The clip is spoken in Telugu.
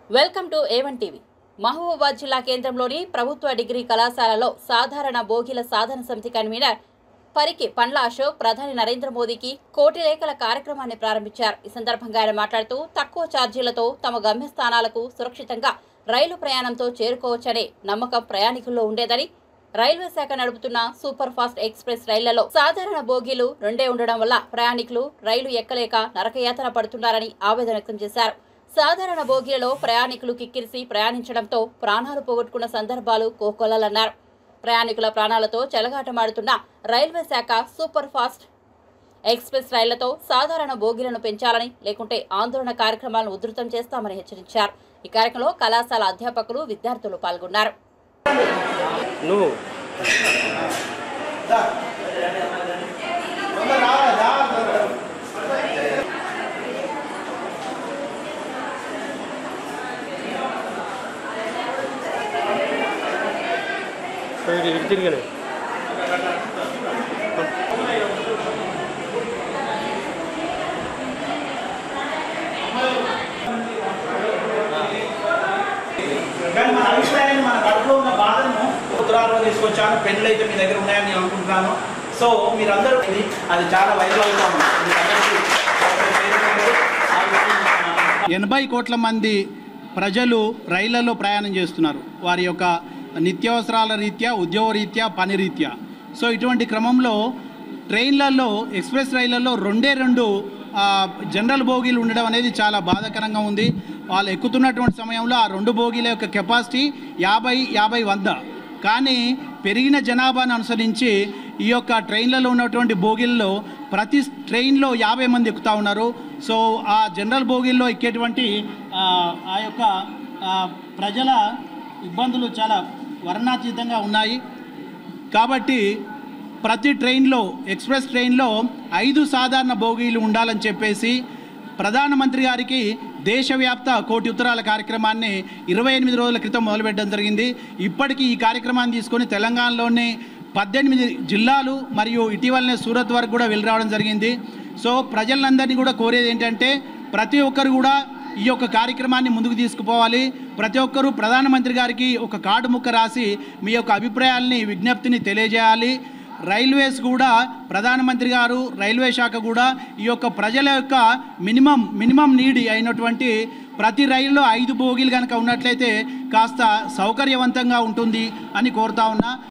welcome to A one TV Mahabubabad జిల్లా కేంద్రంలోని ప్రభుత్వ డిగ్రీ కళాశాలలో సాధారణ బోగిల సాధన సమితి కన్వీనర్ పరికి పండ్ల అశోక్ ప్రధాని నరేంద్ర మోదీకి కోటి లేఖల కార్యక్రమాన్ని ప్రారంభించారు ఈ సందర్భంగా ఆయన మాట్లాడుతూ తక్కువ ఛార్జీలతో తమ గమ్యస్థానాలకు సురక్షితంగా రైలు ప్రయాణంతో చేరుకోవచ్చనే నమ్మకం ప్రయాణికుల్లో ఉండేదని రైల్వే శాఖ నడుపుతున్న సూపర్ ఫాస్ట్ ఎక్స్ప్రెస్ రైళ్లలో సాధారణ బోగీలు రెండే ఉండడం వల్ల ప్రయాణికులు రైలు ఎక్కలేక నరకయాతన పడుతున్నారని ఆవేదన వ్యక్తం చేశారు సాధారణ బోగీలలో ప్రయాణికులు కిక్కిరిసి ప్రయాణించడంతో ప్రాణాలు పోగొట్టుకున్న సందర్భాలు కోకొల్లలన్నారు ప్రయాణికుల ప్రాణాలతో చెలగాటమాడుతున్న రైల్వే శాఖ సూపర్ ఫాస్ట్ ఎక్స్ప్రెస్ రైళ్లతో సాధారణ బోగీలను పెంచాలని లేకుంటే ఆందోళన కార్యక్రమాలను ఉధృతం చేస్తామని హెచ్చరించారు ఈ కార్యక్రమంలో కళాశాల అధ్యాపకులు విద్యార్థులు పాల్గొన్నారు నువ్వు ఇటు తిరిగాను కానీ మన అభిప్రాయాన్ని మన కడుపులో ఉన్న బాధను ఉత్తరాల్లో తీసుకొచ్చాను పెన్నులు అయితే మీ దగ్గర ఉన్నాయని నేను అనుకుంటున్నాను సో మీరందరూ ఇది అది చాలా వైరల్ అవుతాము ఎనభై కోట్ల మంది ప్రజలు రైళ్లలో ప్రయాణం చేస్తున్నారు వారి యొక్క నిత్యావసరాల రీత్యా ఉద్యోగ రీత్యా పని రీత్యా సో ఇటువంటి క్రమంలో ట్రైన్లలో ఎక్స్ప్రెస్ రైళ్లలో రెండే రెండు ఆ, జనరల్ బోగీలు ఉండడం అనేది చాలా బాధాకరంగా ఉంది వాళ్ళు ఎక్కుతున్నటువంటి సమయంలో ఆ రెండు బోగీల యొక్క కెపాసిటీ యాభై యాభై వంద కానీ పెరిగిన జనాభాను అనుసరించి ఈ యొక్క ట్రైన్లలో ఉన్నటువంటి బోగిల్లో ప్రతి ట్రైన్లో యాభై మంది ఎక్కుతా ఉన్నారు సో ఆ జనరల్ బోగిల్లో ఎక్కేటువంటి ఆ, ఆ యొక్క ఆ, ప్రజల ఇబ్బందులు చాలా వర్ణాతీతంగా ఉన్నాయి కాబట్టి ప్రతి ట్రైన్లో ఎక్స్ప్రెస్ ట్రైన్లో ఐదు సాధారణ బోగీలు ఉండాలని చెప్పేసి ప్రధానమంత్రి గారికి దేశవ్యాప్త కోటి ఉత్తరాల కార్యక్రమాన్ని ఇరవై ఎనిమిది రోజుల క్రితం మొదలుపెట్టడం జరిగింది ఇప్పటికీ ఈ కార్యక్రమాన్ని తీసుకొని తెలంగాణలోని పద్దెనిమిది జిల్లాలు మరియు ఇటీవలనే సూరత్ వరకు కూడా వెళ్ళి రావడం జరిగింది సో ప్రజలందరినీ కూడా కోరేది ఏంటంటే ప్రతి ఒక్కరు కూడా ఈ యొక్క కార్యక్రమాన్ని ముందుకు తీసుకుపోవాలి ప్రతి ఒక్కరూ ప్రధానమంత్రి గారికి ఒక కార్డు ముక్క రాసి మీ యొక్క అభిప్రాయాల్ని విజ్ఞప్తిని తెలియజేయాలి రైల్వేస్ కూడా ప్రధానమంత్రి గారు రైల్వే శాఖ కూడా ఈ యొక్క ప్రజల యొక్క మినిమం మినిమం నీడ్ అయినటువంటి ప్రతి రైల్లో ఐదు బోగీలు కనుక ఉన్నట్లయితే కాస్త సౌకర్యవంతంగా ఉంటుంది అని కోరుతా ఉన్నా